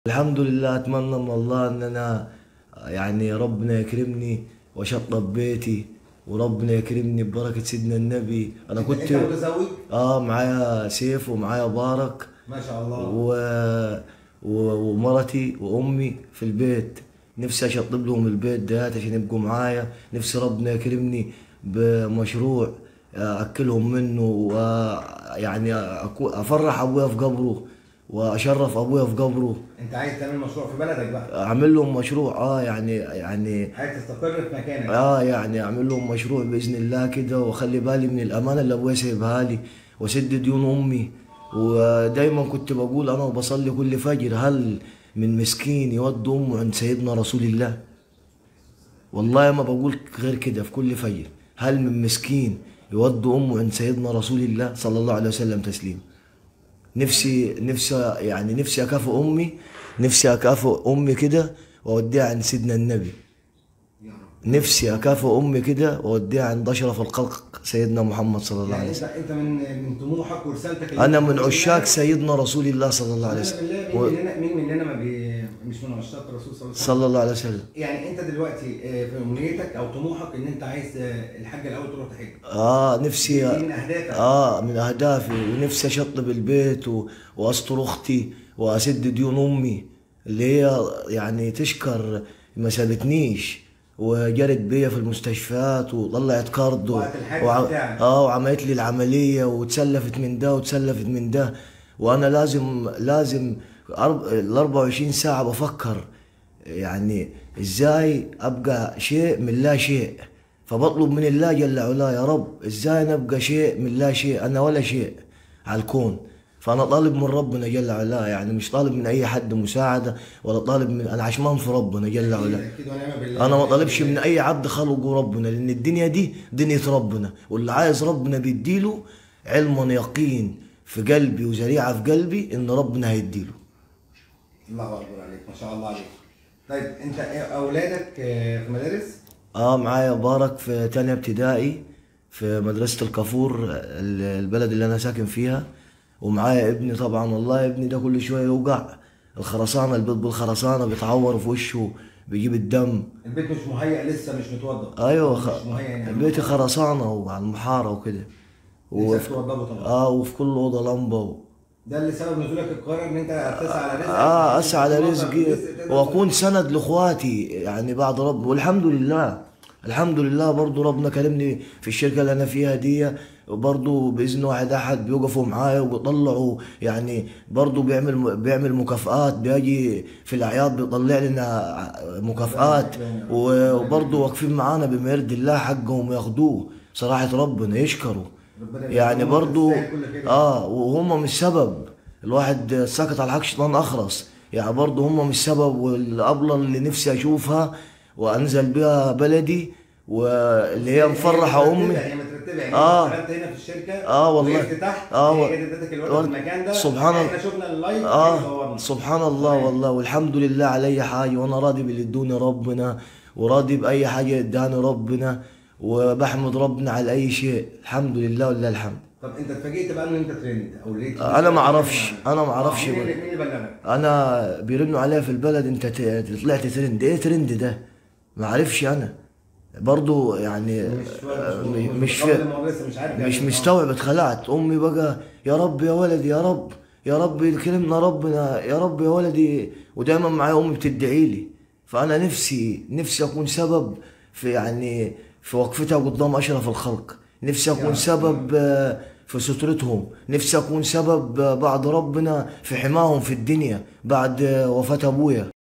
الحمد لله اتمنى من الله ان انا يعني ربنا يكرمني واشطب بيتي وربنا يكرمني ببركة سيدنا النبي انا كنت انت متزوج اه معايا سيف ومعايا بارك ما شاء الله و... و... ومرتي وامي في البيت نفسي اشطب لهم البيت ده عشان يبقوا معايا نفسي ربنا يكرمني بمشروع اكلهم منه ويعني أكو- افرح ابويا في قبره واشرف ابويا في قبره انت عايز تعمل مشروع في بلدك بقى اعمل لهم مشروع اه يعني يعني عايز تستقر في مكانك اه يعني اعمل لهم مشروع باذن الله كده واخلي بالي من الامانه اللي ابويا سايبها لي واسد ديون امي ودايما كنت بقول انا وبصلي كل فجر هل من مسكين يود امه عند سيدنا رسول الله والله ما بقول غير كده في كل فجر هل من مسكين يود امه عند سيدنا رسول الله صلى الله عليه وسلم تسليم نفسي نفسي يعني نفسي اكافئ امي نفسي اكافئ امي كده واوديها عند سيدنا النبي يا رب نفسي اكافئ امي كده واوديها عند اشرف الخلق سيدنا محمد صلى الله عليه يعني انت وسلم انت من من طموحك ورسالتك اللي انا انت من بتقولها عشاق سيدنا رسول الله صلى الله عليه وسلم بالله و- مين مننا مين مننا ما بي مش من عشاق الرسول صلى الله عليه وسلم صلى الله عليه وسلم يعني انت دلوقتي آه، في امنيتك او طموحك ان انت عايز آه، الحاجه الاول تروح تحج اه دي نفسي من اهدافك اه من اهدافي ونفسي اشطب البيت و... واستر اختي واسد ديون امي اللي هي يعني تشكر ما سابتنيش وجرت بيا في المستشفيات وطلعت كارد و... وقت الحادث بتاعك. اه وعملت لي العمليه وتسلفت من ده وتسلفت من ده وانا لازم لازم أرب... ال 24 ساعه بفكر يعني ازاي ابقى شيء من لا شيء فبطلب من الله جل علاه يا رب ازاي نبقى شيء من لا شيء انا ولا شيء على الكون فانا طالب من ربنا جل علاه يعني مش طالب من اي حد مساعده ولا طالب من انا عشمان في ربنا جل علاه اكيد ونعم بالله انا ما طالبش من اي عبد خلقه ربنا لان الدنيا دي دنيا ربنا واللي عايز ربنا بيديله علم يقين في قلبي وزريعه في قلبي ان ربنا هيديله الله اكبر عليك ما شاء الله عليك طيب انت إيه اولادك آه، في مدارس اه معايا بارك في تانية ابتدائي في مدرسة الكافور ال- البلد اللي انا ساكن فيها ومعايا ابني طبعا والله ابني ده كل شوية يوقع الخرسانة البيت بالخرسانة بيتعور في وشه بيجيب الدم البيت مش مهيأ لسه مش متوضب ايوه مش خ... مهيأ يعني بيتي خرسانة وعلى المحارة وكده نفسك توضبه طبعا اه وفي كل اوضه لمبه و... ده اللي سبب نزولك القاهره ان انت تسعى على رزقك اه اسعى على توفر رزقي رزق تقدر واكون سند لاخواتي يعني بعد رب والحمد لله الحمد لله برضو ربنا كلمني في الشركه اللي انا فيها دي برضو باذن واحد احد بيوقفوا معايا وبيطلعوا يعني برضو بيعمل بيعمل مكافآت بيجي في الاعياد بيطلع لنا مكافآت وبرضو واقفين معانا بما يرضي الله حقهم ياخدوه صراحه ربنا يشكروا ربنا يعني يرحمهم، برضو تستاهل كل كده. اه وهم مش سبب الواحد سكت على حق شيطان اخرس يعني برضو هم مش سبب والابله اللي نفسي اشوفها وانزل بيها بلدي واللي هي مفرحه مترتبة، امي هي مترتبه يعني آه. انت اشتغلت هنا في الشركه آه والله. وقفت تحت آه و- هي جت ادتك الورد ورد. في المكان ده سبحان الله. احنا شفنا اللايف اه صورنا. سبحان الله والله والحمد لله على اي حاجه وانا راضي باللي ادوني ربنا وراضي باي حاجه اداني ربنا وبحمد ربنا على اي شيء الحمد لله ولله الحمد طب انت اتفاجئت بقى ان انت ترند او لقيت انا ما اعرفش انا ما اعرفش مين اللي مين اللي بلغك؟ انا بيرنوا عليا في البلد انت ت- طلعت ترند ايه ترند ده ما عرفش انا برضو يعني مش آه، مش مش متقبل في الموضوع لسه مش عارف مش يعني. مستوعب اتخلعت امي بقى يا رب يا ولدي يا رب يا رب يكرمنا ربنا يا رب يا ولدي ودايما معايا امي بتدعي لي فانا نفسي نفسي اكون سبب في يعني في وقفتها قدام اشرف الخلق نفسي اكون رب. سبب آه، في سترتهم نفسي اكون سبب آه، بعد ربنا في حماهم في الدنيا بعد آه، وفاة ابويا